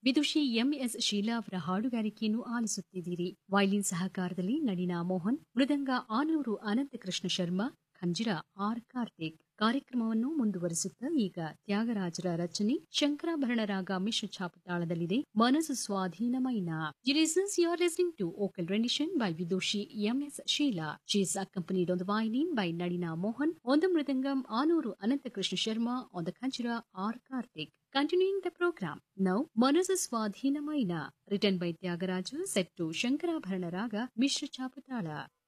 ವಿದುಷಿ M S Sheela ಅವರ ಹಾಡುಗಾರಿಕೆಯನ್ನು ಆಲಿಸುತ್ತಿದ್ದೀರಿ ವೈಲಿನ್ ಸಹಕಾರದಲ್ಲಿ ನಳಿನಾ ಮೋಹನ್ ಮೃದಂಗ ಆನೂರು ಅನಂತಕೃಷ್ಣ ಶರ್ಮಾ ಖಂಜಿರ ಆರ್ ಕಾರ್ತಿಕ್ ಕಾರ್ಯಕ್ರಮವನ್ನು ಮುಂದುವರಿಸುತ್ತಾ ಈಗ ತ್ಯಾಗರಾಜರ ರಚನೆ ಶಂಕರಾಭರಣ ರಾಗ ಮಿಶ್ರ ಛಾಪತಾಳದಲ್ಲಿದೆ ಮನಸ್ಸು ಸ್ವಾಧೀನಮೈನ listeners you are listening to vocal rendition by Vidushi M S Sheela she is accompanied on the violin by Nadina Mohan, on the mridangam Anuru Anantakrishna Sharma, on the kanchira R. Karthik. Continuing the program, now Manasa Swadhina Maina, written by Tyagaraja, set to Shankarabharana Raga, Mishra Chapatala.